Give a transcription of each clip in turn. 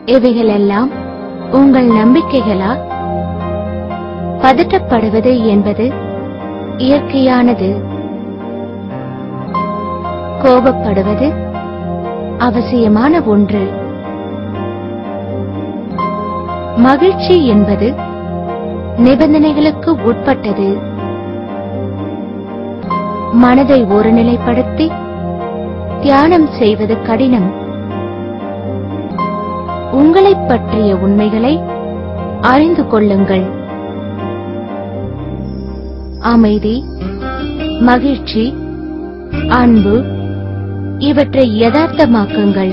இவைகளெல்லாம் உங்கள் நம்பிக்கைகளா பதட்டப்படுவது என்பது இயற்கையானது கோபப்படுவது அவசியமான ஒன்று மகிழ்ச்சி என்பது நிபந்தனைகளுக்கு உட்பட்டது மனதை ஒருநிலைப்படுத்தி தியானம் செய்வது கடினம் உங்களைப் பற்றிய உண்மைகளை அறிந்து கொள்ளுங்கள் அமைதி மகிழ்ச்சி அன்பு இவற்றை யதார்த்தமாக்குங்கள்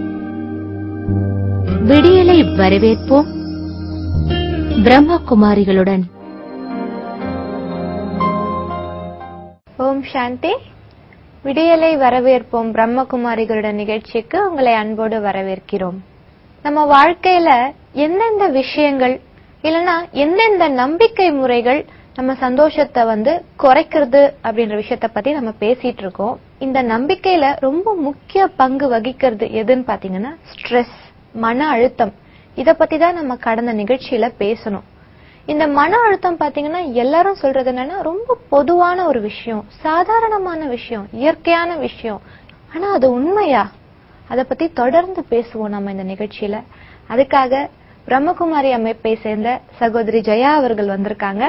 விடியலை வரவேற்போம் பிரம்மகுமாரிகளுடன் ஓம் சாந்தி விடியலை வரவேற்போம் பிரம்மகுமாரிகளுடன் நிகழ்ச்சிக்கு உங்களை அன்போடு வரவேற்கிறோம் நம்ம வாழ்க்கையில எந்தெந்த விஷயங்கள் இல்லனா எந்தெந்த நம்பிக்கை முறைகள் நம்ம சந்தோஷத்தை வந்து குறைக்கிறது அப்படின்ற விஷயத்த பத்தி நம்ம பேசிட்டு இருக்கோம் இந்த நம்பிக்கையில ரொம்ப முக்கிய பங்கு வகிக்கிறது எதுன்னு பாத்தீங்கன்னா ஸ்ட்ரெஸ் மன அழுத்தம் இத பத்தி தான் நம்ம கடந்த நிகழ்ச்சியில பேசணும் இந்த மன அழுத்தம் பாத்தீங்கன்னா எல்லாரும் சொல்றது என்னன்னா ரொம்ப பொதுவான ஒரு விஷயம் சாதாரணமான விஷயம் இயற்கையான விஷயம் ஆனா அது உண்மையா அத பத்தி தொடர்ந்து பேசுவோம் நம்ம இந்த நிகழ்ச்சியில அதுக்காக பிரம்மகுமாரி அமைப்பை சேர்ந்த சகோதரி ஜெயா அவர்கள் வந்திருக்காங்க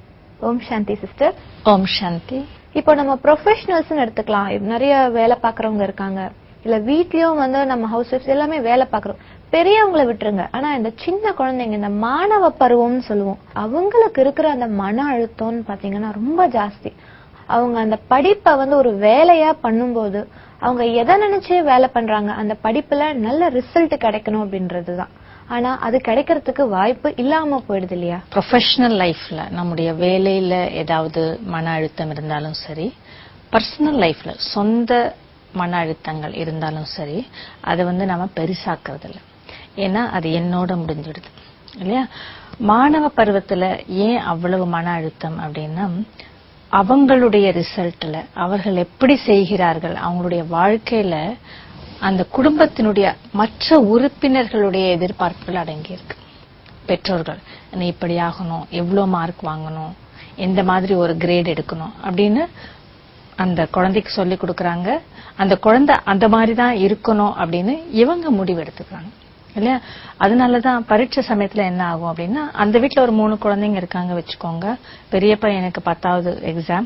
ஓம் சாந்தி சிஸ்டர் ஓம் சாந்தி இப்போ நம்ம ப்ரொஃபஷனல்ஸ் எடுத்துக்கலாம் நிறைய வேலை பாக்குறவங்க இருக்காங்க இல்ல வீட்லயும் வந்து நம்ம ஹவுஸ் ஒய்ஃப்ஸ் எல்லாமே வேலை பாக்குறோம் பெரியவங்களை விட்டுருங்க ஆனா இந்த சின்ன குழந்தைங்க இந்த மாணவ பருவம்னு சொல்லுவோம் அவங்களுக்கு இருக்கிற அந்த மன அழுத்தம்னு பாத்தீங்கன்னா ரொம்ப ஜாஸ்தி அவங்க அந்த படிப்பை வந்து ஒரு வேலையா பண்ணும்போது அவங்க எதை நினைச்சு வேலை பண்றாங்க அந்த படிப்புல நல்ல ரிசல்ட் கிடைக்கணும் அப்படின்றதுதான் ஆனா அது கிடைக்கிறதுக்கு வாய்ப்பு இல்லாம போயிடுது இல்லையா ப்ரொஃபஷனல் லைஃப்ல நம்முடைய வேலையில ஏதாவது மன அழுத்தம் இருந்தாலும் சரி பர்சனல் லைஃப்ல சொந்த மன அழுத்தங்கள் இருந்தாலும் சரி அதை வந்து நம்ம பெருசாக்குறது இல்ல ஏன்னா அது என்னோட முடிஞ்சிடுது இல்லையா மாணவ பருவத்துல ஏன் அவ்வளவு மன அழுத்தம் அப்படின்னா அவங்களுடைய ரிசல்ட்ல அவர்கள் எப்படி செய்கிறார்கள் அவங்களுடைய வாழ்க்கையில அந்த குடும்பத்தினுடைய மற்ற உறுப்பினர்களுடைய எதிர்பார்ப்புகள் அடங்கியிருக்கு பெற்றோர்கள் நீ இப்படி ஆகணும் எவ்வளவு மார்க் வாங்கணும் எந்த மாதிரி ஒரு கிரேட் எடுக்கணும் அப்படின்னு அந்த குழந்தைக்கு சொல்லி கொடுக்கறாங்க அந்த குழந்தை அந்த மாதிரி தான் இருக்கணும் அப்படின்னு இவங்க முடிவு எடுத்துக்கிறாங்க இல்லையா அதனாலதான் பரீட்சை சமயத்துல என்ன ஆகும் அப்படின்னா அந்த வீட்ல ஒரு மூணு குழந்தைங்க இருக்காங்க வச்சுக்கோங்க பெரிய பையனுக்கு பத்தாவது எக்ஸாம்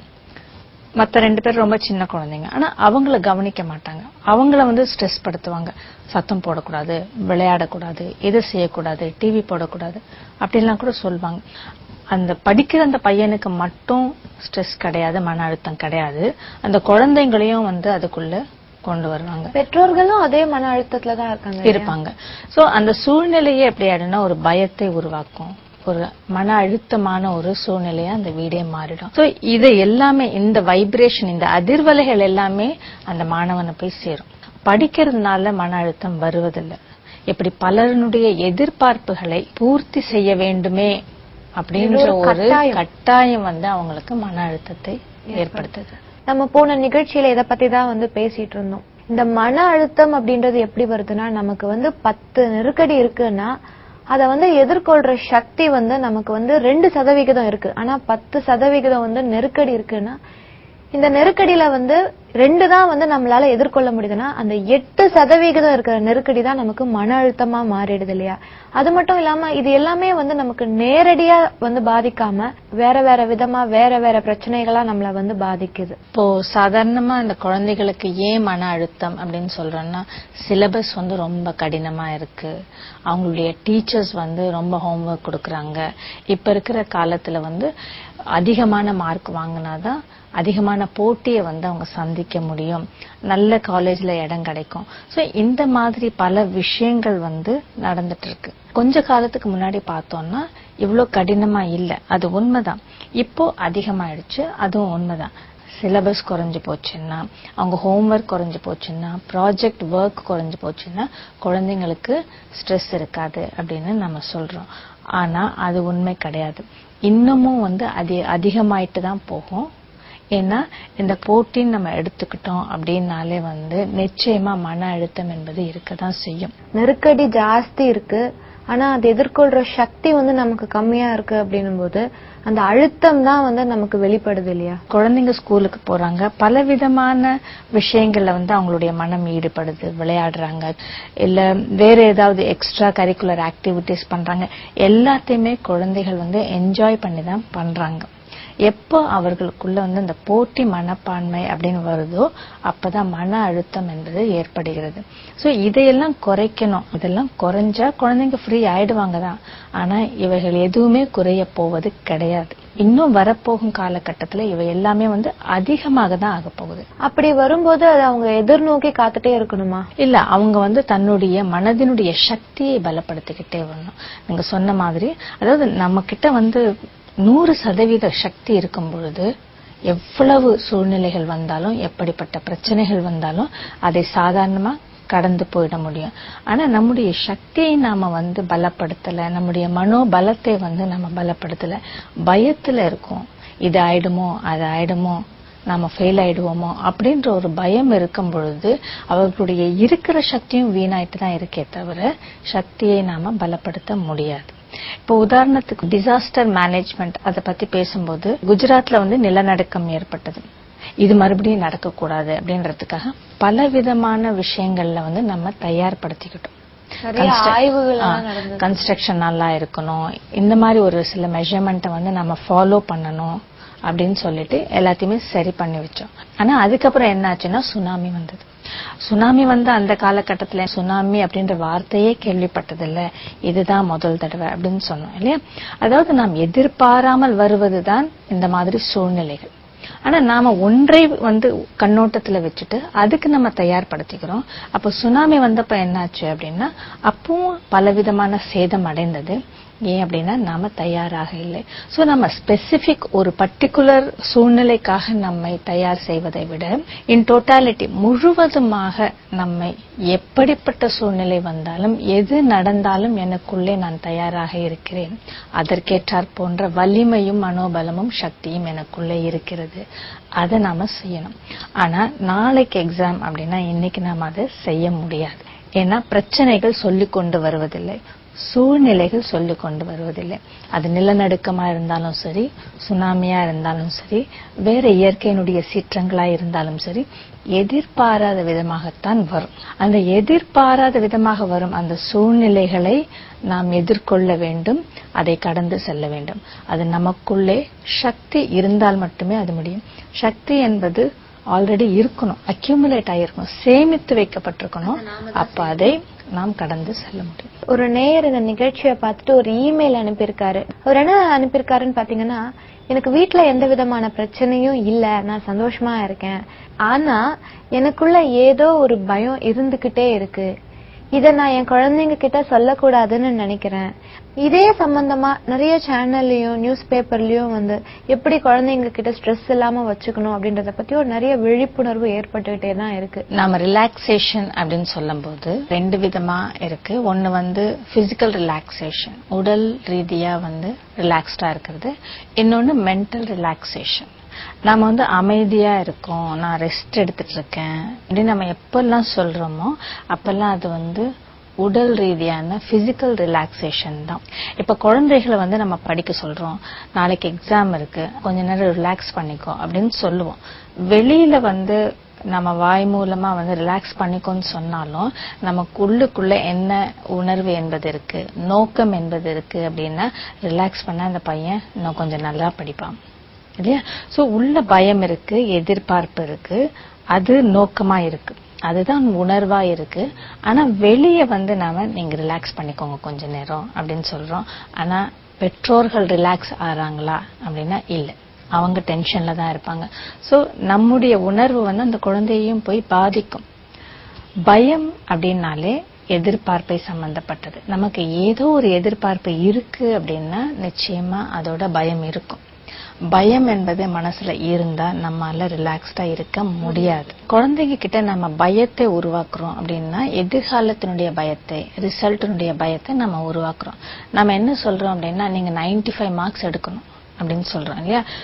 மத்த ரெண்டு பேரும் ரொம்ப சின்ன குழந்தைங்க ஆனா அவங்கள கவனிக்க மாட்டாங்க அவங்கள வந்து ஸ்ட்ரெஸ் படுத்துவாங்க சத்தம் போடக்கூடாது விளையாடக்கூடாது எது செய்யக்கூடாது டிவி போடக்கூடாது அப்படின்லாம் கூட சொல்லுவாங்க அந்த படிக்கிற அந்த பையனுக்கு மட்டும் ஸ்ட்ரெஸ் கிடையாது மன அழுத்தம் கிடையாது அந்த குழந்தைங்களையும் வந்து அதுக்குள்ள கொண்டு வருவாங்க பெற்றோர்களும் அதே மன அழுத்தத்துல தான் இருக்காங்க இல்லையா? இருப்பாங்க சோ அந்த சூழ்நிலையே எப்படி ஆயிடும்னா ஒரு பயத்தை உருவாக்கும் ஒரு மன அழுத்தமான ஒரு சூழ்நிலையா அந்த வீடே மாறிடும் சோ இது எல்லாமே இந்த வைப்ரேஷன் இந்த அதிர்வலைகள் எல்லாமே அந்த மாணவனை போய் சேரும் படிக்கிறதுனால மன அழுத்தம் வருவதில்லை எப்படி பலருடைய எதிர்பார்ப்புகளை பூர்த்தி செய்ய வேண்டுமே அப்படின்ற இது ஒரு ஒரு கட்டாயம். கட்டாயம் வந்து அவங்களுக்கு மன அழுத்தத்தை ஏற்படுத்துது நம்ம போன நிகழ்ச்சியில இத பத்தி தான் வந்து பேசிட்டு இருந்தோம் இந்த மன அழுத்தம் அப்படின்றது எப்படி வருதுன்னா நமக்கு வந்து பத்து நெருக்கடி இருக்குன்னா அத வந்து எதிர்கொள்ற சக்தி வந்து நமக்கு வந்து ரெண்டு சதவிகிதம் இருக்கு ஆனா பத்து சதவிகிதம் வந்து நெருக்கடி இருக்குன்னா இந்த நெருக்கடியில வந்து ரெண்டு தான் வந்து நம்மளால எதிர்கொள்ள முடியுதுன்னா அந்த எட்டு சதவிகிதம் இருக்கிற நெருக்கடி தான் நமக்கு மன அழுத்தமா மாறிடுது இல்லையா அது மட்டும் இல்லாம இது எல்லாமே வந்து நமக்கு நேரடியா வந்து பாதிக்காம வேற வேற விதமா வேற வேற பிரச்சனைகளா நம்மள வந்து பாதிக்குது இப்போ சாதாரணமா இந்த குழந்தைகளுக்கு ஏன் மன அழுத்தம் அப்படின்னு சொல்றோம்னா சிலபஸ் வந்து ரொம்ப கடினமா இருக்கு அவங்களுடைய டீச்சர்ஸ் வந்து ரொம்ப ஹோம்ஒர்க் கொடுக்கறாங்க இப்ப இருக்கிற காலத்துல வந்து அதிகமான மார்க் வாங்கினாதான் அதிகமான போட்டியை வந்து அவங்க சந்திக்க முடியும் நல்ல காலேஜ்ல இடம் கிடைக்கும் சோ இந்த மாதிரி பல விஷயங்கள் வந்து நடந்துட்டு இருக்கு கொஞ்ச காலத்துக்கு முன்னாடி பார்த்தோம்னா இவ்ளோ கடினமா இல்ல அது உண்மைதான் இப்போ அதிகமாயிடுச்சு அதுவும் உண்மைதான் சிலபஸ் குறைஞ்சு போச்சுன்னா அவங்க ஹோம்ஒர்க் குறைஞ்சு போச்சுன்னா ப்ராஜெக்ட் ஒர்க் குறைஞ்சு போச்சுன்னா குழந்தைங்களுக்கு ஸ்ட்ரெஸ் இருக்காது அப்படின்னு நம்ம சொல்றோம் ஆனா அது உண்மை கிடையாது இன்னமும் வந்து அது அதிகமாயிட்டு தான் போகும் ஏன்னா இந்த போட்டின்னு நம்ம எடுத்துக்கிட்டோம் அப்படின்னாலே வந்து நிச்சயமா மன அழுத்தம் என்பது இருக்கதான் செய்யும் நெருக்கடி ஜாஸ்தி இருக்கு ஆனா அது எதிர்கொள்ற சக்தி வந்து நமக்கு கம்மியா இருக்கு அப்படின்னும் போது அந்த அழுத்தம் தான் வந்து நமக்கு வெளிப்படுது இல்லையா குழந்தைங்க ஸ்கூலுக்கு போறாங்க பலவிதமான விஷயங்கள்ல வந்து அவங்களுடைய மனம் ஈடுபடுது விளையாடுறாங்க இல்ல வேற ஏதாவது எக்ஸ்ட்ரா கரிக்குலர் ஆக்டிவிட்டிஸ் பண்றாங்க எல்லாத்தையுமே குழந்தைகள் வந்து என்ஜாய் பண்ணி தான் பண்றாங்க எப்போ அவர்களுக்குள்ள வந்து இந்த போட்டி மனப்பான்மை அப்படின்னு வருதோ அப்பதான் மன அழுத்தம் என்பது ஏற்படுகிறது சோ இதையெல்லாம் குறைக்கணும் இதெல்லாம் குறைஞ்சா குழந்தைங்க ஃப்ரீ ஆயிடுவாங்க தான் ஆனா இவைகள் எதுவுமே குறைய போவது கிடையாது இன்னும் வரப்போகும் காலகட்டத்துல இவை எல்லாமே வந்து அதிகமாக தான் ஆக போகுது அப்படி வரும்போது அதை அவங்க எதிர்நோக்கி காத்துட்டே இருக்கணுமா இல்ல அவங்க வந்து தன்னுடைய மனதினுடைய சக்தியை பலப்படுத்திக்கிட்டே வரணும் நீங்க சொன்ன மாதிரி அதாவது நம்ம கிட்ட வந்து நூறு சதவீத சக்தி இருக்கும் பொழுது எவ்வளவு சூழ்நிலைகள் வந்தாலும் எப்படிப்பட்ட பிரச்சனைகள் வந்தாலும் அதை சாதாரணமா கடந்து போயிட முடியும் ஆனா நம்முடைய சக்தியை நாம வந்து பலப்படுத்தல நம்முடைய மனோபலத்தை வந்து நம்ம பலப்படுத்தல பயத்துல இருக்கோம் இது ஆயிடுமோ அது ஆயிடுமோ நாம ஃபெயில் ஆயிடுவோமோ அப்படின்ற ஒரு பயம் இருக்கும் பொழுது அவர்களுடைய இருக்கிற சக்தியும் வீணாயிட்டு தான் இருக்கே தவிர சக்தியை நாம பலப்படுத்த முடியாது இப்போ உதாரணத்துக்கு டிசாஸ்டர் மேனேஜ்மெண்ட் அதை பத்தி பேசும்போது குஜராத்ல வந்து நிலநடுக்கம் ஏற்பட்டது இது மறுபடியும் நடக்கக்கூடாது அப்படின்றதுக்காக பலவிதமான விஷயங்கள்ல வந்து நம்ம தயார்படுத்திக்கிட்டோம் நிறைய ஆய்வுகள் எல்லாம் நடந்தது கன்ஸ்ட்ரக்ஷன் நல்லா இருக்கணும் இந்த மாதிரி ஒரு சில மெஷர்மெண்ட்டை வந்து நம்ம ஃபாலோ பண்ணணும் அப்படின்னு சொல்லிட்டு எல்லாத்தையுமே சரி பண்ணி வச்சோம் ஆனா அதுக்கப்புறம் என்ன ஆச்சுன்னா சுனாமி வந்தது சுனாமி வந்து அந்த காலகட்டத்துல சுனாமி அப்படின்ற வார்த்தையே கேள்விப்பட்டதில்ல இதுதான் முதல் தடவை அப்படின்னு சொன்னோம் இல்லையா அதாவது நாம் எதிர்பாராமல் வருவதுதான் இந்த மாதிரி சூழ்நிலைகள் ஆனா நாம ஒன்றை வந்து கண்ணோட்டத்துல வச்சுட்டு அதுக்கு நம்ம தயார்படுத்திக்கிறோம் அப்போ சுனாமி வந்தப்ப என்னாச்சு அப்படின்னா அப்பவும் பலவிதமான சேதம் அடைந்தது ஏன் அப்படின்னா நாம தயாராக இல்லை சோ நம்ம ஸ்பெசிபிக் ஒரு பர்டிகுலர் சூழ்நிலைக்காக நம்மை தயார் செய்வதை விட இன் டோட்டாலிட்டி முழுவதுமாக நம்மை எப்படிப்பட்ட சூழ்நிலை வந்தாலும் எது நடந்தாலும் எனக்குள்ளே நான் தயாராக இருக்கிறேன் அதற்கேற்றாற் போன்ற வலிமையும் மனோபலமும் சக்தியும் எனக்குள்ளே இருக்கிறது அதை நாம செய்யணும் ஆனா நாளைக்கு எக்ஸாம் அப்படின்னா இன்னைக்கு நாம அதை செய்ய முடியாது ஏன்னா பிரச்சனைகள் சொல்லிக் கொண்டு வருவதில்லை சூழ்நிலைகள் சொல்லிக் கொண்டு வருவதில்லை அது நிலநடுக்கமா இருந்தாலும் சரி சுனாமியா இருந்தாலும் சரி வேற இயற்கையினுடைய சீற்றங்களா இருந்தாலும் சரி எதிர்பாராத விதமாகத்தான் வரும் அந்த எதிர்பாராத விதமாக வரும் அந்த சூழ்நிலைகளை நாம் எதிர்கொள்ள வேண்டும் அதை கடந்து செல்ல வேண்டும் அது நமக்குள்ளே சக்தி இருந்தால் மட்டுமே அது முடியும் சக்தி என்பது ஆல்ரெடி இருக்கணும் அக்யூமுலேட் ஆயிருக்கணும் சேமித்து வைக்கப்பட்டிருக்கணும் அப்ப அதை நாம் கடந்து செல்ல முடியும் ஒரு நேயர் இந்த நிகழ்ச்சியை பார்த்துட்டு ஒரு இமெயில் அனுப்பியிருக்காரு அவர் என்ன அனுப்பியிருக்காருன்னு பாத்தீங்கன்னா எனக்கு வீட்ல எந்த விதமான பிரச்சனையும் இல்ல நான் சந்தோஷமா இருக்கேன் ஆனா எனக்குள்ள ஏதோ ஒரு பயம் இருந்துகிட்டே இருக்கு இத நான் என் குழந்தைங்க கிட்ட சொல்லக்கூடாதுன்னு நினைக்கிறேன் இதே சம்பந்தமா நிறைய சேனல்லயும் நியூஸ் பேப்பர்லயும் வந்து எப்படி குழந்தைங்க கிட்ட ஸ்ட்ரெஸ் இல்லாம வச்சுக்கணும் அப்படின்றத பத்தி ஒரு நிறைய விழிப்புணர்வு ஏற்பட்டுக்கிட்டே தான் இருக்கு நாம ரிலாக்ஸேஷன் அப்படின்னு சொல்லும்போது ரெண்டு விதமா இருக்கு ஒன்னு வந்து பிசிக்கல் ரிலாக்ஸேஷன் உடல் ரீதியா வந்து ரிலாக்ஸ்டா இருக்கிறது இன்னொன்னு மென்டல் ரிலாக்ஸேஷன் நாம வந்து அமைதியா இருக்கோம் நான் ரெஸ்ட் எடுத்துட்டு இருக்கேன் அப்படின்னு நம்ம எப்பெல்லாம் சொல்றோமோ அப்பெல்லாம் அது வந்து உடல் ரீதியான பிசிக்கல் ரிலாக்ஸேஷன் தான் இப்ப குழந்தைகளை வந்து நம்ம படிக்க சொல்றோம் நாளைக்கு எக்ஸாம் இருக்கு கொஞ்ச நேரம் ரிலாக்ஸ் பண்ணிக்கோ அப்படின்னு சொல்லுவோம் வெளியில வந்து நம்ம வாய் மூலமா வந்து ரிலாக்ஸ் பண்ணிக்கோன்னு சொன்னாலும் நமக்கு உள்ளுக்குள்ள என்ன உணர்வு என்பது இருக்கு நோக்கம் என்பது இருக்கு அப்படின்னா ரிலாக்ஸ் பண்ணா அந்த பையன் இன்னும் கொஞ்சம் நல்லா படிப்பான் இல்லையா சோ உள்ள பயம் இருக்கு எதிர்பார்ப்பு இருக்கு அது நோக்கமா இருக்கு அதுதான் உணர்வா இருக்கு ஆனா வெளிய வந்து நாம நீங்க ரிலாக்ஸ் பண்ணிக்கோங்க கொஞ்ச நேரம் அப்படின்னு சொல்றோம் ஆனா பெற்றோர்கள் ரிலாக்ஸ் ஆறாங்களா அப்படின்னா இல்ல அவங்க டென்ஷன்ல தான் இருப்பாங்க சோ நம்முடைய உணர்வு வந்து அந்த குழந்தையையும் போய் பாதிக்கும் பயம் அப்படின்னாலே எதிர்பார்ப்பை சம்பந்தப்பட்டது நமக்கு ஏதோ ஒரு எதிர்பார்ப்பு இருக்கு அப்படின்னா நிச்சயமா அதோட பயம் இருக்கும் பயம் என்பது மனசுல இருந்தா நம்மால ரிலாக்ஸ்டா இருக்க முடியாது குழந்தைங்க கிட்ட நம்ம பயத்தை உருவாக்குறோம் அப்படின்னா எதிர்காலத்தினுடைய பயத்தை ரிசல்ட்டினுடைய பயத்தை நம்ம உருவாக்குறோம் நம்ம என்ன சொல்றோம் அப்படின்னா நீங்க 95 ஃபைவ் மார்க்ஸ் எடுக்கணும் அப்படின்னு சொல்றோம் இல்லையா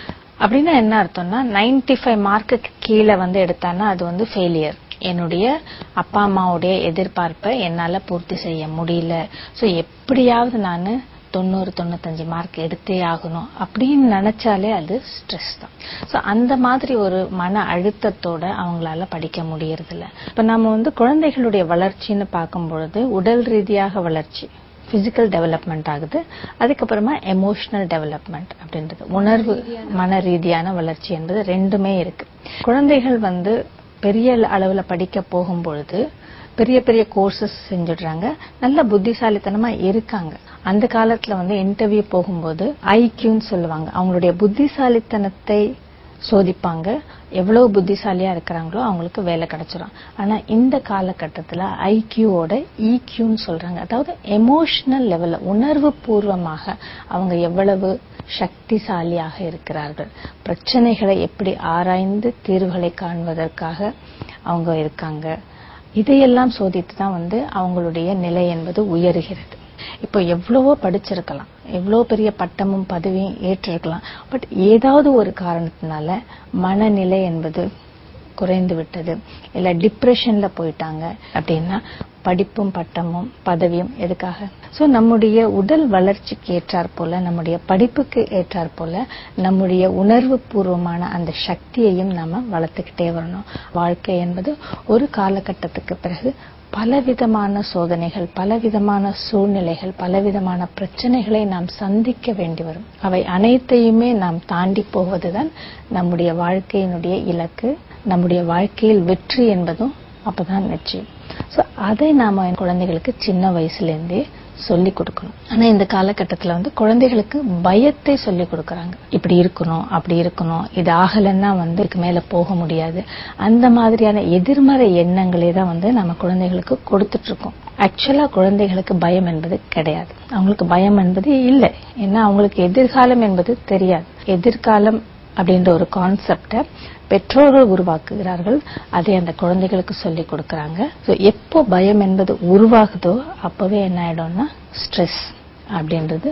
அப்படின்னா என்ன அர்த்தம்னா 95 ஃபைவ் மார்க்குக்கு கீழே வந்து எடுத்தான்னா அது வந்து ஃபெயிலியர் என்னுடைய அப்பா அம்மாவுடைய எதிர்பார்ப்பை என்னால பூர்த்தி செய்ய முடியல சோ எப்படியாவது நான் தொண்ணூறு தொண்ணூத்தஞ்சு மார்க் எடுத்தே ஆகணும் அப்படின்னு நினைச்சாலே அது ஸ்ட்ரெஸ் தான் சோ அந்த மாதிரி ஒரு மன அழுத்தத்தோட அவங்களால படிக்க முடியறதில்ல இப்ப நம்ம வந்து குழந்தைகளுடைய வளர்ச்சின்னு பார்க்கும் பொழுது உடல் ரீதியாக வளர்ச்சி பிசிக்கல் டெவலப்மெண்ட் ஆகுது அதுக்கப்புறமா எமோஷனல் டெவலப்மெண்ட் அப்படின்றது உணர்வு மன ரீதியான வளர்ச்சி என்பது ரெண்டுமே இருக்கு குழந்தைகள் வந்து பெரிய அளவுல படிக்க போகும் பொழுது பெரிய பெரிய கோர்சஸ் செஞ்சுடுறாங்க நல்ல புத்திசாலித்தனமா இருக்காங்க அந்த காலத்துல வந்து இன்டர்வியூ போகும்போது ஐக்யூன்னு சொல்லுவாங்க அவங்களுடைய புத்திசாலித்தனத்தை சோதிப்பாங்க எவ்வளவு புத்திசாலியா இருக்கிறாங்களோ அவங்களுக்கு வேலை கிடைச்சிரும் ஆனா இந்த காலகட்டத்துல ஐக்கியூவோட ஈக்யூன்னு சொல்றாங்க அதாவது எமோஷனல் லெவல்ல உணர்வு பூர்வமாக அவங்க எவ்வளவு சக்திசாலியாக இருக்கிறார்கள் பிரச்சனைகளை எப்படி ஆராய்ந்து தீர்வுகளை காண்பதற்காக அவங்க இருக்காங்க இதையெல்லாம் சோதித்து தான் வந்து அவங்களுடைய நிலை என்பது உயருகிறது இப்போ எவ்வளவோ படிச்சிருக்கலாம் எவ்வளவு பெரிய பட்டமும் பதவியும் ஏற்றிருக்கலாம் பட் ஏதாவது ஒரு காரணத்தினால மனநிலை என்பது குறைந்து விட்டது இல்ல டிப்ரெஷன்ல போயிட்டாங்க அப்படின்னா படிப்பும் பட்டமும் பதவியும் எதுக்காக சோ நம்முடைய உடல் வளர்ச்சிக்கு ஏற்றாற் போல நம்முடைய படிப்புக்கு ஏற்றாற் போல நம்முடைய உணர்வு பூர்வமான அந்த சக்தியையும் நம்ம வளர்த்துக்கிட்டே வரணும் வாழ்க்கை என்பது ஒரு காலகட்டத்துக்கு பிறகு பலவிதமான சோதனைகள் பலவிதமான சூழ்நிலைகள் பலவிதமான பிரச்சனைகளை நாம் சந்திக்க வேண்டி வரும் அவை அனைத்தையுமே நாம் தாண்டி போவதுதான் நம்முடைய வாழ்க்கையினுடைய இலக்கு நம்முடைய வாழ்க்கையில் வெற்றி என்பதும் அப்பதான் நிச்சயம் சோ அதை நாம குழந்தைகளுக்கு சின்ன வயசுல இருந்தே சொல்லி கொடுக்கணும் ஆனா இந்த காலகட்டத்துல வந்து குழந்தைகளுக்கு பயத்தை சொல்லி கொடுக்கறாங்க இப்படி இருக்கணும் அப்படி இருக்கணும் இது ஆகலைன்னா வந்து இதுக்கு மேல போக முடியாது அந்த மாதிரியான எதிர்மறை எண்ணங்களே தான் வந்து நம்ம குழந்தைகளுக்கு கொடுத்துட்டு இருக்கோம் ஆக்சுவலா குழந்தைகளுக்கு பயம் என்பது கிடையாது அவங்களுக்கு பயம் என்பது இல்லை ஏன்னா அவங்களுக்கு எதிர்காலம் என்பது தெரியாது எதிர்காலம் அப்படின்ற ஒரு கான்செப்ட பெற்றோர்கள் உருவாக்குகிறார்கள் அதை அந்த குழந்தைகளுக்கு சொல்லி கொடுக்கறாங்க So, எப்போ பயம் என்பது உருவாகுதோ அப்பவே என்ன ஆயிடும்னா ஸ்ட்ரெஸ் அப்படின்றது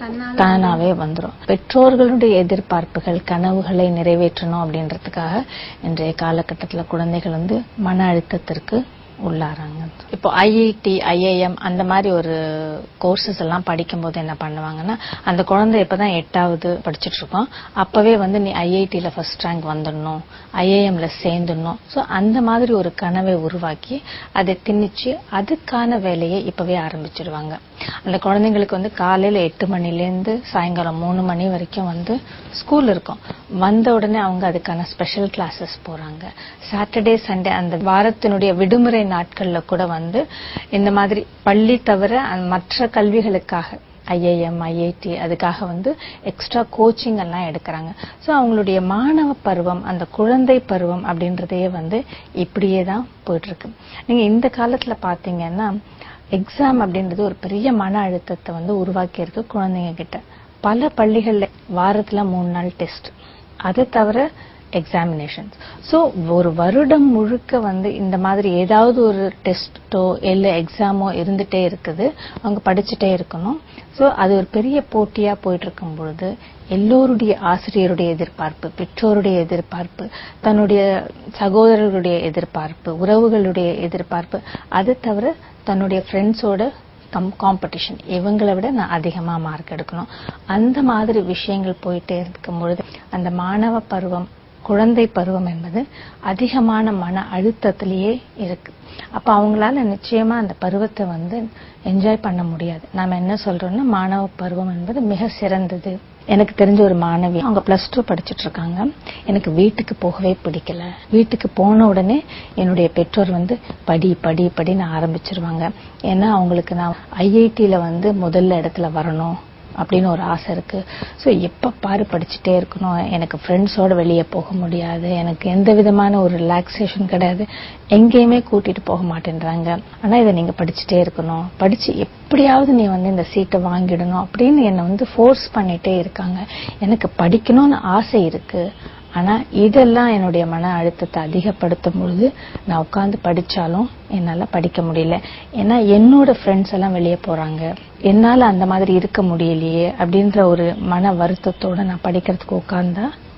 தானாவே வந்துரும் பெற்றோர்களுடைய எதிர்பார்ப்புகள் கனவுகளை நிறைவேற்றணும் அப்படின்றதுக்காக இன்றைய காலகட்டத்துல குழந்தைகள் வந்து மன அழுத்தத்திற்கு உள்ளாராங்க இப்போ ஐஐடி ஐஐஎம் அந்த மாதிரி ஒரு கோர்சஸ் எல்லாம் படிக்கும்போது என்ன பண்ணுவாங்கன்னா அந்த குழந்தை இப்பதான் எட்டாவது படிச்சுட்டு இருக்கோம் அப்பவே வந்து நீ ஐஐடில ஃபர்ஸ்ட் ரேங்க் வந்துடணும் ஐஐஎம்ல சேர்ந்துடணும் சோ அந்த மாதிரி ஒரு கனவை உருவாக்கி அதை திணிச்சு அதுக்கான வேலையை இப்பவே ஆரம்பிச்சிடுவாங்க அந்த குழந்தைங்களுக்கு வந்து காலையில எட்டு மணில இருந்து சாயங்காலம் மூணு மணி வரைக்கும் வந்து ஸ்கூல் இருக்கும் வந்த உடனே அவங்க அதுக்கான ஸ்பெஷல் கிளாஸஸ் போறாங்க சாட்டர்டே சண்டே அந்த வாரத்தினுடைய விடுமுறை நாட்கள்ல கூட வந்து இந்த மாதிரி பள்ளி தவிர அந்த மற்ற கல்விகளுக்காக ஐஐஎம் ஐஐடி அதுக்காக வந்து எக்ஸ்ட்ரா கோச்சிங் எல்லாம் எடுக்கிறாங்க சோ அவங்களுடைய மாணவ பருவம் அந்த குழந்தை பருவம் அப்படின்றதே வந்து இப்படியே தான் போயிட்டு இருக்கு நீங்க இந்த காலத்துல பாத்தீங்கன்னா எக்ஸாம் அப்படின்றது ஒரு பெரிய மன அழுத்தத்தை வந்து உருவாக்கி இருக்கு குழந்தைங்க கிட்ட பல பள்ளிகள்ல வாரத்துல மூணு நாள் டெஸ்ட் அது தவிர எக்ஸாமினேஷன்ஸ் சோ ஒரு வருடம் முழுக்க வந்து இந்த மாதிரி ஏதாவது ஒரு டெஸ்டோ இல்ல எக்ஸாமோ இருந்துட்டே இருக்குது அவங்க படிச்சுட்டே இருக்கணும் சோ அது ஒரு பெரிய போட்டியா போயிட்டு இருக்கும் பொழுது எல்லோருடைய ஆசிரியருடைய எதிர்பார்ப்பு பெற்றோருடைய எதிர்பார்ப்பு தன்னுடைய சகோதரர்களுடைய எதிர்பார்ப்பு உறவுகளுடைய எதிர்பார்ப்பு அது தவிர தன்னுடைய ஃப்ரெண்ட்ஸோட கம் காம்படிஷன் இவங்களை விட நான் அதிகமா மார்க் எடுக்கணும் அந்த மாதிரி விஷயங்கள் போயிட்டே இருக்கும் பொழுது அந்த மாணவ பருவம் குழந்தை பருவம் என்பது அதிகமான மன அழுத்தத்திலேயே இருக்கு அப்ப அவங்களால நிச்சயமா அந்த பருவத்தை வந்து என்ஜாய் பண்ண முடியாது நாம என்ன சொல்றோம்னா மாணவ பருவம் என்பது மிக சிறந்தது எனக்கு தெரிஞ்ச ஒரு மாணவி அவங்க பிளஸ் டூ படிச்சுட்டு இருக்காங்க எனக்கு வீட்டுக்கு போகவே பிடிக்கல வீட்டுக்கு போன உடனே என்னுடைய பெற்றோர் வந்து படி படி படின்னு ஆரம்பிச்சிருவாங்க ஏன்னா அவங்களுக்கு நான் ஐஐடியில வந்து முதல்ல இடத்துல வரணும் அப்படின்னு ஒரு ஆசை இருக்கு சோ எப்ப பாரு படிச்சுட்டே இருக்கணும் எனக்கு ஃப்ரெண்ட்ஸோட வெளியே போக முடியாது எனக்கு எந்த விதமான ஒரு ரிலாக்ஸேஷன் கிடையாது எங்கேயுமே கூட்டிட்டு போக மாட்டேன்றாங்க ஆனா இதை நீங்க படிச்சுட்டே இருக்கணும் படிச்சு எப்படியாவது நீ வந்து இந்த சீட்டை வாங்கிடணும் அப்படின்னு என்னை வந்து ஃபோர்ஸ் பண்ணிட்டே இருக்காங்க எனக்கு படிக்கணும்னு ஆசை இருக்கு ஆனா இதெல்லாம் என்னுடைய மன அழுத்தத்தை அதிகப்படுத்தும் பொழுது நான் உட்கார்ந்து படிச்சாலும் என்னால படிக்க முடியல ஏன்னா என்னோட ஃப்ரெண்ட்ஸ் எல்லாம் வெளியே போறாங்க என்னால அந்த மாதிரி இருக்க முடியலையே அப்படின்ற ஒரு மன வருத்தத்தோட நான் படிக்கிறதுக்கு உட்கார்ந்தா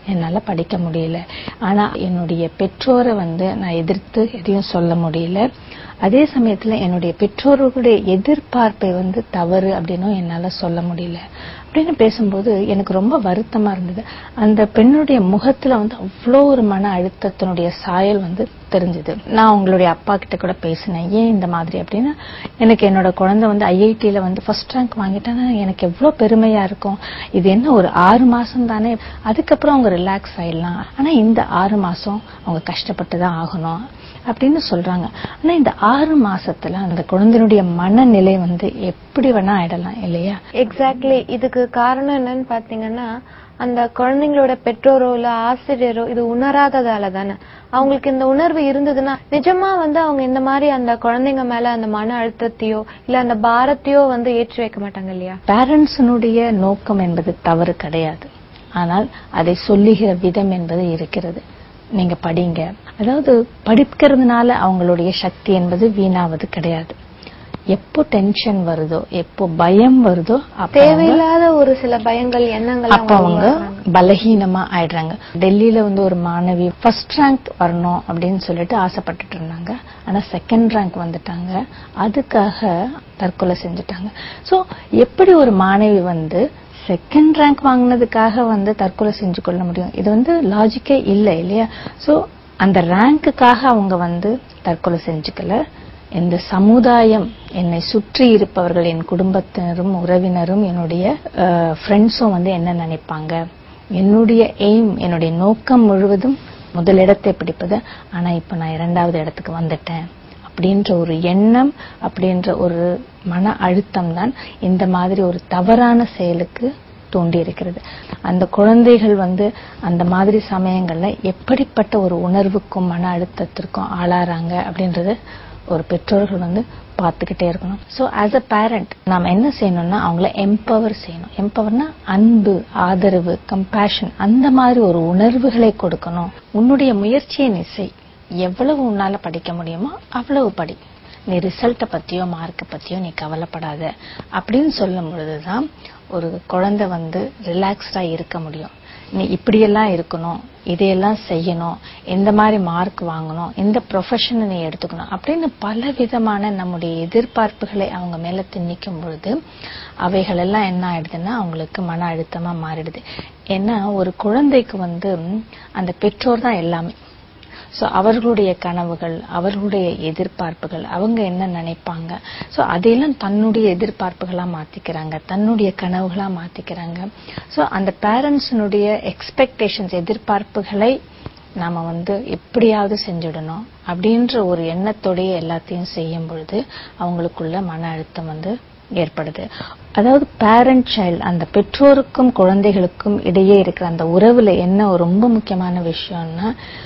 என்னால படிக்க முடியல ஆனா என்னுடைய பெற்றோரை வந்து நான் எதிர்த்து எதையும் சொல்ல முடியல அதே சமயத்துல என்னுடைய பெற்றோர்களுடைய எதிர்பார்ப்பை வந்து தவறு அப்படின்னும் என்னால சொல்ல முடியல அப்படின்னு பேசும்போது எனக்கு ரொம்ப வருத்தமா இருந்தது அந்த பெண்ணுடைய முகத்துல வந்து அவ்வளோ ஒரு மன அழுத்தத்தினுடைய சாயல் வந்து தெரிஞ்சது நான் உங்களுடைய அப்பா கிட்ட கூட பேசினேன் ஏன் இந்த மாதிரி அப்படின்னு எனக்கு என்னோட குழந்தை வந்து ஐஐடியில வந்து ஃபர்ஸ்ட் ரேங்க் வாங்கிட்டேன்னா எனக்கு எவ்வளவு பெருமையா இருக்கும் இது என்ன ஒரு ஆறு மாசம் தானே அதுக்கப்புறம் அவங்க ரிலாக்ஸ் ஆயிடலாம் ஆனா இந்த ஆறு மாசம் அவங்க கஷ்டப்பட்டு தான் ஆகணும் அப்படின்னு சொல்றாங்க ஆனா இந்த ஆறு மாசத்துல அந்த குழந்தையினுடைய மனநிலை வந்து எப்படி வேணா ஆயிடலாம் இல்லையா எக்ஸாக்ட்லி இதுக்கு காரணம் என்னன்னு பாத்தீங்கன்னா அந்த குழந்தைங்களோட பெற்றோரோ இல்ல ஆசிரியரோ இது உணராததால தானே அவங்களுக்கு இந்த உணர்வு இருந்ததுன்னா நிஜமா வந்து அவங்க இந்த மாதிரி அந்த குழந்தைங்க மேல அந்த மன அழுத்தத்தையோ இல்ல அந்த பாரத்தையோ வந்து ஏற்றி வைக்க மாட்டாங்க இல்லையா பேரண்ட்ஸினுடைய நோக்கம் என்பது தவறு கிடையாது ஆனால் அதை சொல்லுகிற விதம் என்பது இருக்கிறது நீங்க படிங்க அதாவது படிக்கிறதுனால அவங்களுடைய சக்தி என்பது வீணாவது கிடையாது எப்போ டென்ஷன் வருதோ எப்போ பயம் வருதோ அப்ப அவங்க- தேவையில்லாத ஒரு சில பயங்கள் எண்ணங்கள் அப்ப அவங்க பலகீனமா ஆயிடுறாங்க டெல்லியில வந்து ஒரு மாணவி ஃபர்ஸ்ட் ரேங்க் வரணும் அப்படின்னு சொல்லிட்டு ஆசைப்பட்டுட்டு இருந்தாங்க ஆனா செகண்ட் ரேங்க் வந்துட்டாங்க அதுக்காக தற்கொலை செஞ்சுட்டாங்க சோ எப்படி ஒரு மாணவி வந்து செகண்ட் ரேங்க் வாங்கினதுக்காக வந்து தற்கொலை செஞ்சு கொள்ள முடியும் இது வந்து லாஜிக்கே இல்லை இல்லையா சோ அந்த ரேங்க்குக்காக அவங்க வந்து தற்கொலை செஞ்சுக்கல இந்த சமுதாயம் என்னை சுற்றி இருப்பவர்கள் என் குடும்பத்தினரும் உறவினரும் என்னுடைய ஃப்ரெண்ட்ஸும் வந்து என்ன நினைப்பாங்க என்னுடைய எய்ம் என்னுடைய நோக்கம் முழுவதும் முதலிடத்தை பிடிப்பது ஆனா இப்ப நான் இரண்டாவது இடத்துக்கு வந்துட்டேன் அப்படின்ற ஒரு எண்ணம் அப்படின்ற ஒரு மன அழுத்தம் தான் இந்த மாதிரி ஒரு தவறான செயலுக்கு தூண்டி இருக்கிறது அந்த குழந்தைகள் வந்து அந்த மாதிரி சமயங்கள்ல எப்படிப்பட்ட ஒரு உணர்வுக்கும் மன அழுத்தத்திற்கும் ஆளாறாங்க அப்படின்றது ஒரு பெற்றோர்கள் வந்து பார்த்துக்கிட்டே இருக்கணும் ஸோ ஆஸ் அ பேரண்ட் நாம என்ன செய்யணும்னா அவங்கள எம்பவர் செய்யணும் எம்பவர்னா அன்பு ஆதரவு கம்பேஷன் அந்த மாதிரி ஒரு உணர்வுகளை கொடுக்கணும் உன்னுடைய முயற்சியை நீ செய் எவ்வளவு உன்னால படிக்க முடியுமோ அவ்வளவு படி நீ ரிசல்ட்டை பத்தியோ மார்க்கை பத்தியோ நீ கவலைப்படாத அப்படின்னு சொல்லும் பொழுதுதான் ஒரு குழந்தை வந்து ரிலாக்ஸ்டா இருக்க முடியும் நீ இப்படியெல்லாம் இருக்கணும் இதையெல்லாம் செய்யணும் இந்த மாதிரி மார்க் வாங்கணும் இந்த ப்ரொஃபஷனை நீ எடுத்துக்கணும் அப்படின்னு பல விதமான நம்முடைய எதிர்பார்ப்புகளை அவங்க மேல திணிக்கும் பொழுது அவைகள் எல்லாம் என்ன ஆயிடுதுன்னா அவங்களுக்கு மன அழுத்தமா மாறிடுது ஏன்னா ஒரு குழந்தைக்கு வந்து அந்த பெற்றோர் தான் எல்லாமே சோ அவர்களுடைய கனவுகள் அவர்களுடைய எதிர்பார்ப்புகள் அவங்க என்ன நினைப்பாங்க சோ அதையெல்லாம் தன்னுடைய எதிர்பார்ப்புகளா மாத்திக்கிறாங்க தன்னுடைய கனவுகளா மாத்திக்கிறாங்க சோ அந்த பேரண்ட்ஸினுடைய எக்ஸ்பெக்டேஷன்ஸ் எதிர்பார்ப்புகளை நாம வந்து எப்படியாவது செஞ்சிடணும் அப்படின்ற ஒரு எண்ணத்தோடயே எல்லாத்தையும் செய்யும் பொழுது அவங்களுக்குள்ள மன அழுத்தம் வந்து ஏற்படுது அதாவது பேரண்ட் சைல்டு அந்த பெற்றோருக்கும் குழந்தைகளுக்கும் இடையே இருக்கிற அந்த உறவுல என்ன ஒரு ரொம்ப முக்கியமான விஷயம்னா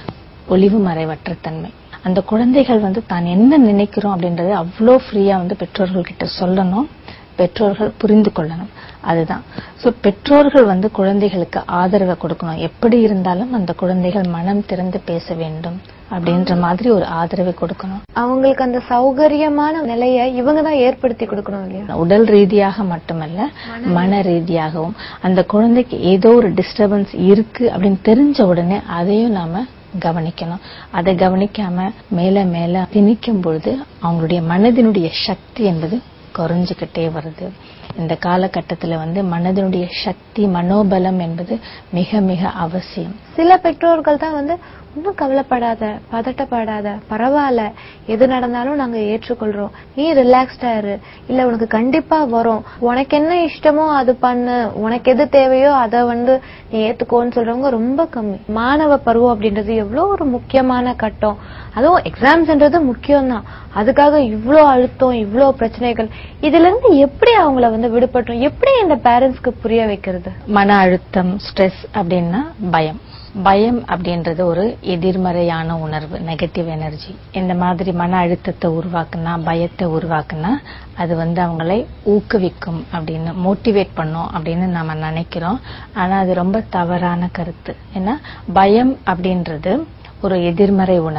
ஒளிவு மறைவற்ற தன்மை அந்த குழந்தைகள் வந்து தான் என்ன நினைக்கிறோம் அப்படின்றத அவ்வளோ ஃப்ரீயா வந்து பெற்றோர்கள் கிட்ட சொல்லணும் பெற்றோர்கள் புரிந்து கொள்ளணும் அதுதான் சோ பெற்றோர்கள் வந்து குழந்தைகளுக்கு ஆதரவை கொடுக்கணும் எப்படி இருந்தாலும் அந்த குழந்தைகள் மனம் திறந்து பேச வேண்டும் அப்படின்ற மாதிரி ஒரு ஆதரவை கொடுக்கணும் அவங்களுக்கு அந்த சௌகரியமான நிலையை இவங்க தான் ஏற்படுத்தி கொடுக்கணும் இல்லையா உடல் ரீதியாக மட்டுமல்ல மன ரீதியாகவும் அந்த குழந்தைக்கு ஏதோ ஒரு டிஸ்டர்பன்ஸ் இருக்கு அப்படின்னு தெரிஞ்ச உடனே அதையும் நாம கவனிக்கணும் அதை கவனிக்காம மேல மேல திணிக்கும் பொழுது அவங்களுடைய மனதினுடைய சக்தி என்பது குறைஞ்சுக்கிட்டே வருது இந்த காலகட்டத்துல வந்து மனதினுடைய சக்தி மனோபலம் என்பது மிக மிக அவசியம் சில பெற்றோர்கள் தான் வந்து ஒன்னும் கவலைப்படாத பதட்டப்படாத பரவாயில்ல எது நடந்தாலும் நாங்க ஏற்றுக்கொள்றோம் நீ ரிலாக்ஸ்டா இரு இல்ல உனக்கு கண்டிப்பா வரும் உனக்கு என்ன இஷ்டமோ அது பண்ணு உனக்கு எது தேவையோ அதை வந்து நீ ஏத்துக்கோன்னு சொல்றவங்க ரொம்ப கம்மி மாணவ பருவம் அப்படின்றது எவ்வளவு ஒரு முக்கியமான கட்டம் அதுவும் எக்ஸாம்ஸ்ன்றது முக்கியம்தான் அதுக்காக இவ்ளோ அழுத்தம் இவ்ளோ பிரச்சனைகள் இதுல இருந்து எப்படி அவங்கள வந்து விடுபட்டோம் எப்படி இந்த பேரண்ட்ஸ்க்கு புரிய வைக்கிறது மன அழுத்தம் ஸ்ட்ரெஸ் அப்படின்னா பயம் பயம் அப்படின்றது ஒரு எதிர்மறையான உணர்வு நெகட்டிவ் எனர்ஜி இந்த மாதிரி மன அழுத்தத்தை உருவாக்குனா பயத்தை உருவாக்குனா அது வந்து அவங்களை ஊக்குவிக்கும் அப்படின்னு மோட்டிவேட் பண்ணும் அப்படின்னு நாம நினைக்கிறோம் ஆனா அது ரொம்ப தவறான கருத்து ஏன்னா பயம் அப்படின்றது ஒரு எதிர்மறை உணர்வு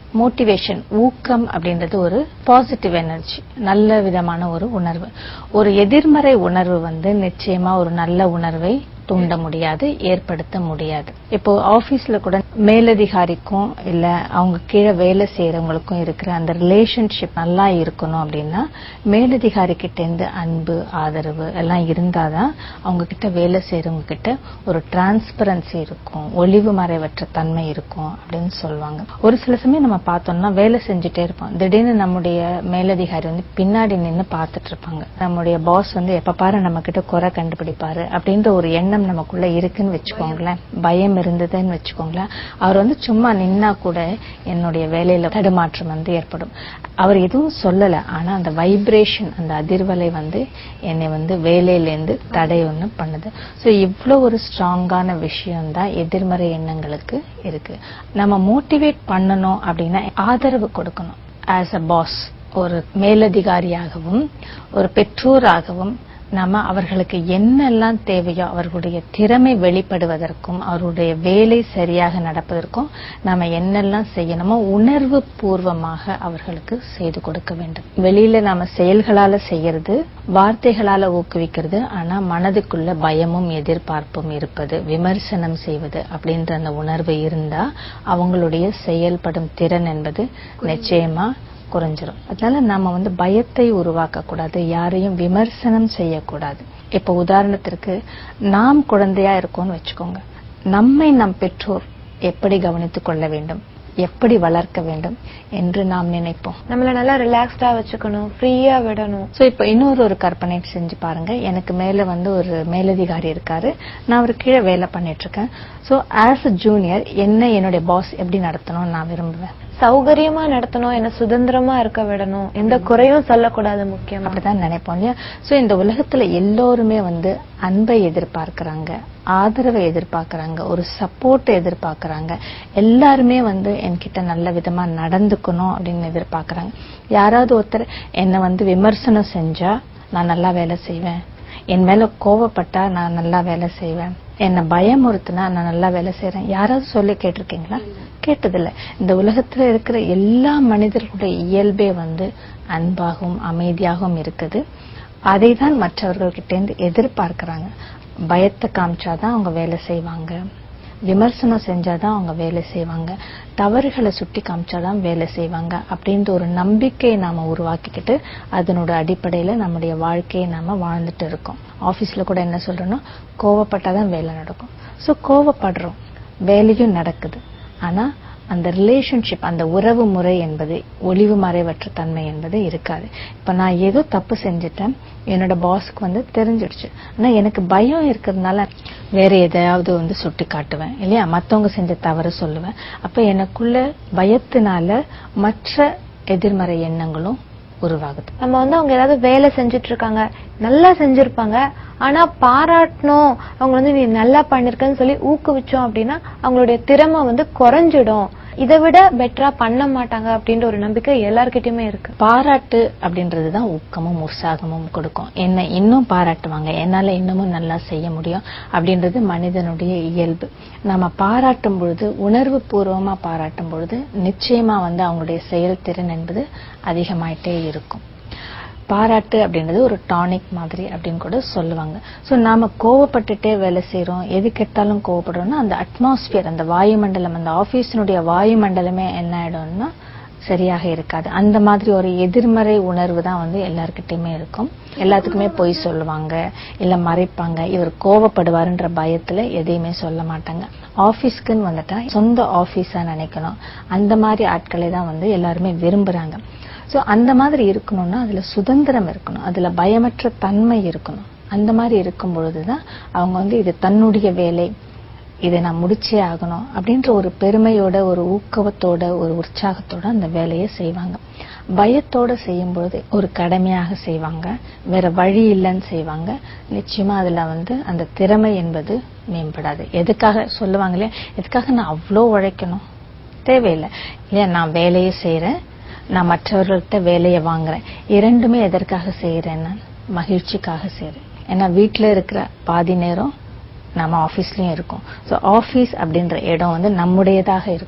மோட்டிவேஷன் ஊக்கம் அப்படின்றது ஒரு பாசிட்டிவ் எனர்ஜி நல்ல விதமான ஒரு உணர்வு ஒரு எதிர்மறை உணர்வு வந்து நிச்சயமா ஒரு நல்ல உணர்வை தூண்ட முடியாது ஏற்படுத்த முடியாது இப்போ ஆபீஸ்ல கூட மேலதிகாரிக்கும் இல்ல அவங்க கீழே வேலை செய்யறவங்களுக்கும் இருக்கிற அந்த ரிலேஷன்ஷிப் நல்லா இருக்கணும் அப்படின்னா மேலதிகாரி கிட்ட இருந்து அன்பு ஆதரவு எல்லாம் இருந்தாதான் அவங்க கிட்ட வேலை செய்யறவங்க கிட்ட ஒரு டிரான்ஸ்பரன்சி இருக்கும் ஒளிவு மறைவற்ற தன்மை இருக்கும் அப்படின்னு சொல்லுவாங்க ஒரு சில சமயம் நம்ம பார்த்தோம்னா வேலை செஞ்சுட்டே இருப்போம் திடீர்னு நம்முடைய மேலதிகாரி வந்து பின்னாடி நின்னு பார்த்துட்டு இருப்பாங்க நம்முடைய பாஸ் வந்து எப்ப பாரு நம்ம கிட்ட குறை கண்டுபிடிப்பாரு அப்படின்ற ஒரு எண்ணம் நமக்குள்ள இருக்குன்னு வச்சுக்கோங்களேன் பயம் இருந்ததுன்னு வச்சுக்கோங்களேன் அவர் வந்து சும்மா நின்னா கூட என்னுடைய வேலையில தடுமாற்றம் வந்து ஏற்படும் அவர் எதுவும் சொல்லல ஆனா அந்த வைப்ரேஷன் அந்த அதிர்வலை வந்து என்னை வந்து வேலையிலேருந்து தடை ஒண்ணு பண்ணுது சோ இவ்வளவு ஒரு ஸ்ட்ராங்கான விஷயம் தான் எதிர்மறை எண்ணங்களுக்கு இருக்கு நம்ம மோட்டிவேட் பண்ணணும் அப்படின்னா ஆதரவு கொடுக்கணும் ஆஸ் அ பாஸ் ஒரு மேலதிகாரியாகவும் ஒரு பெற்றோராகவும் நாம அவர்களுக்கு என்னெல்லாம் தேவையோ அவர்களுடைய திறமை வெளிப்படுவதற்கும் அவருடைய வேலை சரியாக நடப்பதற்கும் நாம என்னெல்லாம் செய்யணுமோ உணர்வு பூர்வமாக அவர்களுக்கு செய்து கொடுக்க வேண்டும் வெளியில நாம செயல்களால செய்யறது வார்த்தைகளால ஊக்குவிக்கிறது ஆனா மனதுக்குள்ள பயமும் எதிர்பார்ப்பும் இருப்பது விமர்சனம் செய்வது அப்படின்ற அந்த உணர்வு இருந்தா அவங்களுடைய செயல்படும் திறன் என்பது நிச்சயமா குறைஞ்சிரும் அதனால நாம வந்து பயத்தை உருவாக்க கூடாது யாரையும் விமர்சனம் செய்யக்கூடாது இப்ப உதாரணத்திற்கு நாம் குழந்தையா இருக்கோம்னு வச்சுக்கோங்க நம்மை நம் பெற்றோர் எப்படி கவனித்துக் கொள்ள வேண்டும் எப்படி வளர்க்க வேண்டும் என்று நாம் நினைப்போம் நம்மள நல்லா ரிலாக்ஸ்டா வச்சுக்கணும் ஃப்ரீயா விடணும் சோ இப்போ இன்னொரு ஒரு கற்பனை செஞ்சு பாருங்க எனக்கு மேல வந்து ஒரு மேலதிகாரி இருக்காரு நான் அவர் கீழே வேலை பண்ணிட்டு இருக்கேன் சோ ஆஸ் அ ஜூனியர் என்ன என்னுடைய பாஸ் எப்படி நடத்தணும்னு நான் விரும்புவேன் சௌகரியமா நடத்தணும் என்ன சுதந்திரமா இருக்க விடணும் எந்த குறையும் சொல்லக்கூடாது முக்கியமா அப்படிதான் நினைப்போம் இல்லையா சோ இந்த உலகத்துல எல்லோருமே வந்து அன்பை எதிர்பார்க்கறாங்க ஆதரவை எதிர்பார்க்கறாங்க ஒரு சப்போர்ட் எதிர்பார்க்கறாங்க எல்லாருமே வந்து என்கிட்ட நல்ல விதமா நடந்துக்கணும் அப்படின்னு எதிர்பார்க்கறாங்க யாராவது ஒருத்தர் என்ன வந்து விமர்சனம் செஞ்சா நான் நல்லா வேலை செய்வேன் என் மேல கோவப்பட்டா நான் நல்லா வேலை செய்வேன் என்ன பயமுறுத்தினா நான் நல்லா வேலை செய்யறேன் யாராவது சொல்லி கேட்டிருக்கீங்களா கேட்டதில்ல இந்த உலகத்துல இருக்கிற எல்லா மனிதர்களுடைய இயல்பே வந்து அன்பாகவும் அமைதியாகவும் இருக்குது அதை தான் மற்றவர்கள்கிட்ட இருந்து எதிர்பார்க்கறாங்க பயத்தை காமிச்சாதான் அவங்க வேலை செய்வாங்க விமர்சனம் செஞ்சாதான் அவங்க வேலை செய்வாங்க தவறுகளை சுட்டி காமிச்சாதான் வேலை செய்வாங்க அப்படின்ற ஒரு நம்பிக்கையை நாம உருவாக்கிக்கிட்டு அதனோட அடிப்படையில நம்முடைய வாழ்க்கையை நாம வாழ்ந்துட்டு இருக்கோம் ஆபீஸ்ல கூட என்ன சொல்றோம்னா கோவப்பட்டாதான் வேலை நடக்கும் சோ கோவப்படுறோம் வேலையும் நடக்குது ஆனா அந்த ரிலேஷன்ஷிப் அந்த உறவு முறை என்பது ஒளிவு மறைவற்ற தன்மை என்பது இருக்காது இப்ப நான் ஏதோ தப்பு செஞ்சுட்டேன் என்னோட பாஸ்க்கு வந்து தெரிஞ்சிடுச்சு ஆனா எனக்கு பயம் இருக்கிறதுனால வேற எதையாவது வந்து சுட்டி காட்டுவேன் இல்லையா மத்தவங்க செஞ்ச தவறு சொல்லுவேன் அப்ப எனக்குள்ள பயத்தினால மற்ற எதிர்மறை எண்ணங்களும் உருவாகுது நம்ம வந்து அவங்க ஏதாவது வேலை செஞ்சுட்டு இருக்காங்க நல்லா செஞ்சிருப்பாங்க ஆனா பாராட்டணும் அவங்க வந்து நீ நல்லா பண்ணிருக்கன்னு சொல்லி ஊக்குவிச்சோம் அப்படின்னா அவங்களுடைய திறமை வந்து குறைஞ்சிடும் இதை விட பெட்டரா பண்ண மாட்டாங்க அப்படின்ற ஒரு நம்பிக்கை எல்லார்கிட்டயுமே இருக்கு பாராட்டு அப்படின்றது தான் ஊக்கமும் உற்சாகமும் கொடுக்கும் என்ன இன்னும் பாராட்டுவாங்க என்னால இன்னமும் நல்லா செய்ய முடியும் அப்படின்றது மனிதனுடைய இயல்பு நம்ம பாராட்டும் பொழுது உணர்வு பூர்வமா பாராட்டும் பொழுது நிச்சயமா வந்து அவங்களுடைய செயல்திறன் என்பது அதிகமாயிட்டே இருக்கும் பாராட்டு அப்படின்றது ஒரு டானிக் மாதிரி அப்படின்னு கூட சொல்லுவாங்க சோ நாம கோவப்பட்டுட்டே வேலை செய்றோம் எது கெட்டாலும் கோவப்படுறோம்னா அந்த அட்மாஸ்பியர் அந்த வாயுமண்டலம் அந்த ஆபீஸினுடைய வாயுமண்டலமே என்ன ஆயிடும்னா சரியாக இருக்காது அந்த மாதிரி ஒரு எதிர்மறை உணர்வு தான் வந்து எல்லார்கிட்டயுமே இருக்கும் எல்லாத்துக்குமே பொய் சொல்லுவாங்க இல்ல மறைப்பாங்க இவர் கோவப்படுவாருன்ற பயத்துல எதையுமே சொல்ல மாட்டாங்க ஆபீஸ்க்குன்னு வந்துட்டா சொந்த ஆபீஸா நினைக்கணும் அந்த மாதிரி ஆட்களை தான் வந்து எல்லாருமே விரும்புறாங்க சோ அந்த மாதிரி இருக்கணும்னா அதுல சுதந்திரம் இருக்கணும் அதுல பயமற்ற தன்மை இருக்கணும் அந்த மாதிரி இருக்கும் பொழுதுதான் அவங்க வந்து இது தன்னுடைய வேலை இதை நான் முடிச்சே ஆகணும் அப்படின்ற ஒரு பெருமையோட ஒரு ஊக்கவத்தோட ஒரு உற்சாகத்தோட அந்த வேலையை செய்வாங்க பயத்தோட செய்யும் பொழுது ஒரு கடமையாக செய்வாங்க வேற வழி இல்லைன்னு செய்வாங்க நிச்சயமா அதுல வந்து அந்த திறமை என்பது மேம்படாது எதுக்காக சொல்லுவாங்க இல்லையா எதுக்காக நான் அவ்வளோ உழைக்கணும் தேவையில்லை இல்லையா நான் வேலையை செய்யறேன் நான் மற்றவர்கள்ட்ட வேலையை வாங்குறேன் இரண்டுமே எதற்காக செய்யறேன்னா மகிழ்ச்சிக்காக செய்யறேன் ஏன்னா வீட்டுல இருக்கிற பாதி நேரம் நம்ம ஆபீஸ்லயும் இருக்கோம் சோ ஆபீஸ் அப்படின்ற இடம் வந்து நம்முடையதாக இருக்கணும்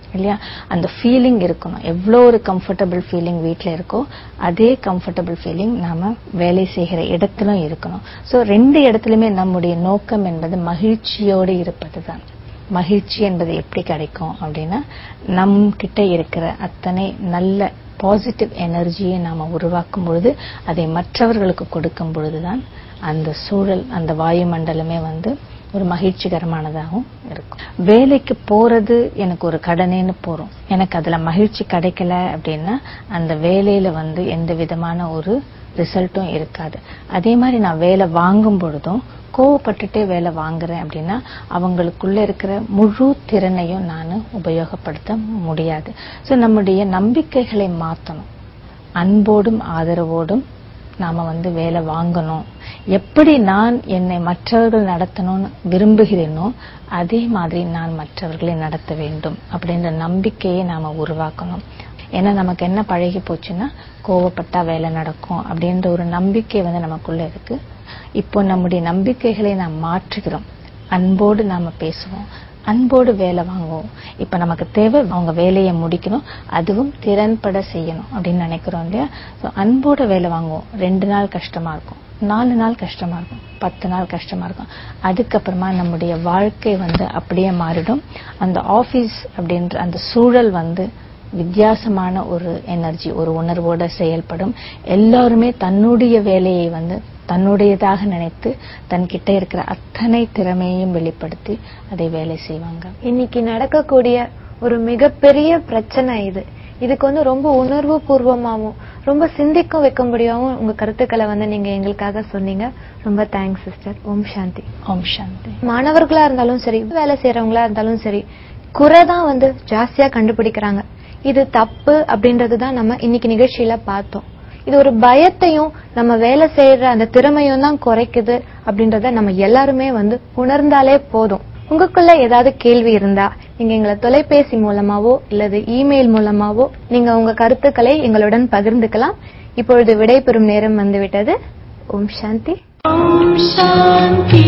இல்லையா அந்த ஃபீலிங் இருக்கணும் எவ்வளோ ஒரு கம்ஃபர்டபுள் ஃபீலிங் வீட்டில் இருக்கோ அதே கம்ஃபர்டபுள் ஃபீலிங் நாம வேலை செய்கிற இடத்திலும் இருக்கணும் ஸோ ரெண்டு இடத்துலையுமே நம்முடைய நோக்கம் என்பது மகிழ்ச்சியோடு இருப்பது தான் மகிழ்ச்சி என்பது எப்படி கிடைக்கும் அப்படின்னா நம் கிட்ட இருக்கிற அத்தனை நல்ல பாசிட்டிவ் எனர்ஜியை நாம உருவாக்கும் பொழுது அதை மற்றவர்களுக்கு கொடுக்கும் பொழுதுதான் அந்த சூழல் அந்த வாயுமண்டலமே வந்து ஒரு மகிழ்ச்சிகரமானதாகவும் இருக்கும் வேலைக்கு போறது எனக்கு ஒரு கடனேன்னு போறோம் எனக்கு அதுல மகிழ்ச்சி கிடைக்கல அப்படின்னா அந்த வேலையில வந்து எந்த விதமான ஒரு ரிசல்ட்டும் இருக்காது அதே மாதிரி நான் வேலை வாங்கும் பொழுதும் கோவப்பட்டுட்டே வேலை வாங்குறேன் அப்படின்னா அவங்களுக்குள்ள இருக்கிற முழு திறனையும் நான் உபயோகப்படுத்த முடியாது ஸோ நம்முடைய நம்பிக்கைகளை மாற்றணும் அன்போடும் ஆதரவோடும் நாம வந்து வேலை வாங்கணும் எப்படி நான் என்னை மற்றவர்கள் நடத்தணும்னு விரும்புகிறேனோ அதே மாதிரி நான் மற்றவர்களை நடத்த வேண்டும் அப்படின்ற நம்பிக்கையை நாம உருவாக்கணும் ஏன்னா நமக்கு என்ன பழகி போச்சுன்னா கோவப்பட்டா வேலை நடக்கும் அப்படின்ற ஒரு நம்பிக்கை வந்து நமக்குள்ள இருக்கு இப்போ நம்முடைய நம்பிக்கைகளை நாம் மாற்றுகிறோம் அன்போடு நாம பேசுவோம் அன்போடு வேலை வாங்குவோம் இப்ப நமக்கு தேவை அவங்க வேலையை முடிக்கணும் அதுவும் திறன்பட செய்யணும் அப்படின்னு நினைக்கிறோம் இல்லையா ஸோ அன்போட வேலை வாங்குவோம் ரெண்டு நாள் கஷ்டமா இருக்கும் நாலு நாள் கஷ்டமா இருக்கும் பத்து நாள் கஷ்டமா இருக்கும் அதுக்கப்புறமா நம்முடைய வாழ்க்கை வந்து அப்படியே மாறிடும் அந்த ஆபீஸ் அப்படின்ற அந்த சூழல் வந்து வித்தியாசமான ஒரு எனர்ஜி ஒரு உணர்வோட செயல்படும் எல்லாருமே தன்னுடைய வேலையை வந்து தன்னுடையதாக நினைத்து தன்கிட்ட இருக்கிற அத்தனை திறமையையும் வெளிப்படுத்தி அதை வேலை செய்வாங்க இன்னைக்கு நடக்கக்கூடிய ஒரு மிகப்பெரிய பிரச்சனை இது இதுக்கு வந்து ரொம்ப உணர்வு பூர்வமாவும் ரொம்ப சிந்திக்க வைக்கும்படியாவும் உங்க கருத்துக்களை வந்து நீங்க எங்களுக்காக சொன்னீங்க ரொம்ப தேங்க்ஸ் சிஸ்டர் ஓம் சாந்தி ஓம் சாந்தி மாணவர்களா இருந்தாலும் சரி வேலை செய்யறவங்களா இருந்தாலும் சரி குறை தான் வந்து ஜாஸ்தியா கண்டுபிடிக்கிறாங்க இது தப்பு அப்படின்றது தான் நம்ம இன்னைக்கு நிகழ்ச்சியில பார்த்தோம் இது ஒரு பயத்தையும் நம்ம வேலை செய்யற அந்த திறமையும் தான் குறைக்குது அப்படின்றத நம்ம எல்லாருமே வந்து உணர்ந்தாலே போதும் உங்களுக்குள்ள ஏதாவது கேள்வி இருந்தா நீங்க எங்களை தொலைபேசி மூலமாவோ இல்லது இமெயில் மூலமாவோ நீங்க உங்க கருத்துக்களை எங்களுடன் பகிர்ந்துக்கலாம் இப்பொழுது விடைபெறும் நேரம் வந்துவிட்டது ஓம் சாந்தி Om Shanti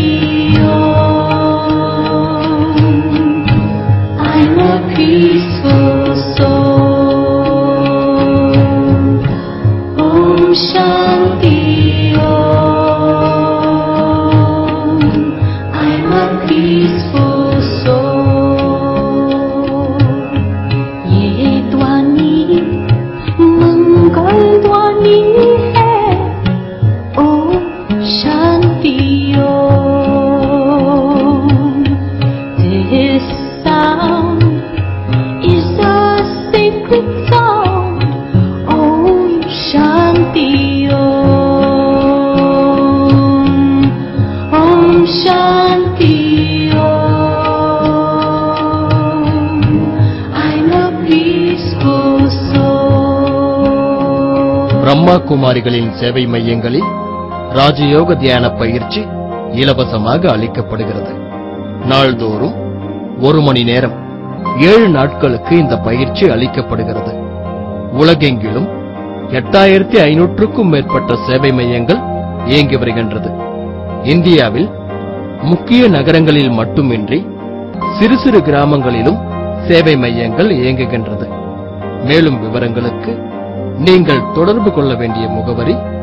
Om. I'm a peaceful soul. Om Shanti Om. I'm a peaceful soul. ये ध्वनि मंगल ध्वनि है ओम शांति ओम This sound is a sacred sound Om Shanti Om Om Shanti Om I'm a peaceful soul Brahma குமாரிகளின் சேவை மையங்களில் ராஜயோக தியான பயிற்சி இலவசமாக அளிக்கப்படுகிறது நாள்தோறும் ஒரு மணி நேரம் ஏழு நாட்களுக்கு இந்த பயிற்சி அளிக்கப்படுகிறது உலகெங்கிலும் எட்டாயிரத்தி ஐநூற்றுக்கும் மேற்பட்ட சேவை மையங்கள் இயங்கி வருகின்றது இந்தியாவில் முக்கிய நகரங்களில் மட்டுமின்றி சிறு சிறு கிராமங்களிலும் சேவை மையங்கள் இயங்குகின்றது மேலும் விவரங்களுக்கு நீங்கள் தொடர்பு கொள்ள வேண்டிய முகவரி